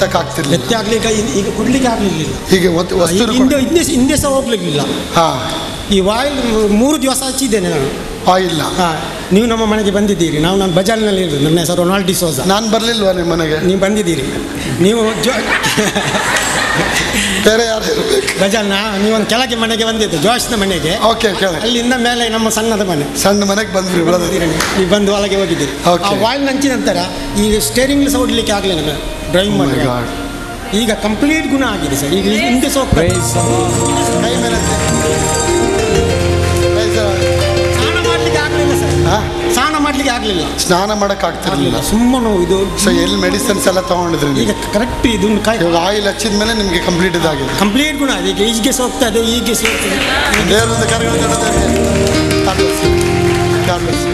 ಎತ್ತಕ್ಕೆ ಆಗ್ತಿರ್ಲಿಲ್ಲ ಎತ್ತಿ ಆಗ್ಲಿಕ್ಕೆ ಈಗ- ಈಗ ಕೊಡ್ಲಿಕ್ಕೆ ಆಗ್ಲಿಲ್ಲ ಹೀಗೆ ಒತ್ತು- ವಸ್ತು ಹಿಂದೆ ಹಿಂದೆ ಹಿಂದೆ ಸಹ ಹೋಗ್ಲಿಕ್ಕಿಲ್ಲ ಹಾ ಈ ವಾಯಿಲ್ ಮೂರು ದಿವಸ ಹಚ್ಚಿದ್ದೇನೆ ನಾನು ಆಯಿಲ್ಲ ಹಾ ನೀವು ನಮ್ಮ ಮನೆಗೆ ಬಂದಿದ್ದೀರಿ ನಾವು ನಾನು ಬಜಾರ್ನಲ್ಲಿ ಇರೋದು ನನ್ನ ಹೆಸರು ರೊನಾಲ್ಡ್ ಡಿಸೋಜ ನಾನು ಬರ್ಲಿಲ್ವಾ ನಿಮ್ಮ ಮನೆಗೆ ನೀವು ಬಂದಿದ್ದೀರಿ ನೀವು ಜೋ ಬೇರೆ ಯಾರು ಇರ್ಬೇಕು ಬಜಾರ್ನ ನೀವೊಂದು ಕೆಳಗೆ ಮನೆಗೆ ಬಂದಿದ್ದು ಜೋಶ್ನ ಮನೆಗೆ ಓಕೆ ಕೇಳಿ ಅಲ್ಲಿಂದ ಮೇಲೆ ನಮ್ಮ ಸಣ್ಣದ ಮನೆ ಸಣ್ಣ ಮನೆಗೆ ಬಂದ್ರಿ brother. ಬಂದಿದ್ದೀರಿ ನೀವು. ನೀವು ಬಂದು ಒಳಗೆ ಹೋಗಿದ್ದೀರಿ Okay. ಆ ವಾಯಿಲ್ ನಂಚಿದ ನಂತರ ಈಗ ಸ್ಟೇರಿಂಗ್ ಸಹ ಓಡಲಿಕ್ಕೆ ಆಗಲಿಲ್ಲ ನನಗೆ ಡ್ರೈವಿಂಗ್ Oh my ಮಾಡಿ God. ಈಗ ಕಂಪ್ಲೀಟ್ ಗುಣ ಆಗಿದೆ ಸರ್ ಈಗ ಹಿಂದೆ ಸಹ ಹೋಗ್ತದೆ. ಕೈ ಮೇಲೆ ಎತ್ತಿ. Praise the Lord. ಸ್ನಾನ ಮಾಡ್ಲಿಕ್ಕೆ ಆಗಲಿಲ್ಲ ಸರ್ ಹಾ? ಸ್ನಾನ ಮಾಡ್ಲಿಕ್ಕೆ ಆಗಲಿಲ್ಲ ಸ್ನಾನ ಮಾಡಕ್ ಆಗ್ತಿರ್ಲಿಲ್ಲ ಸುಮ್ಮನೆ ಇದು ಸೊ ಎಲ್ಲಿ ಮೆಡಿಸಿನ್ಸ್ ಎಲ್ಲ ತಗೊಂಡಿದ್ರಿ ಈಗ ನೀವು ಕರೆಕ್ಟ್ ಇದು ಕೈ ಇವಾಗ ಆಯಿಲ್ ಹಚ್ಚಿದ ಮೇಲೆ ನಿಮಗೆ ಕಂಪ್ಲೀಟ್ ಇದಾಗಿದೆ ಕಂಪ್ಲೀಟ್ ಗುಣ ಇದೆ ಈಗ ಈಚೆಗೆ ಸಹ ಹೋಗ್ತದೆ ಈಗೆ ಸಹ ಹೋಗ್ತದೆ ದೇವರೊಂದು ಕರೆಗಳು God bless you. God bless you.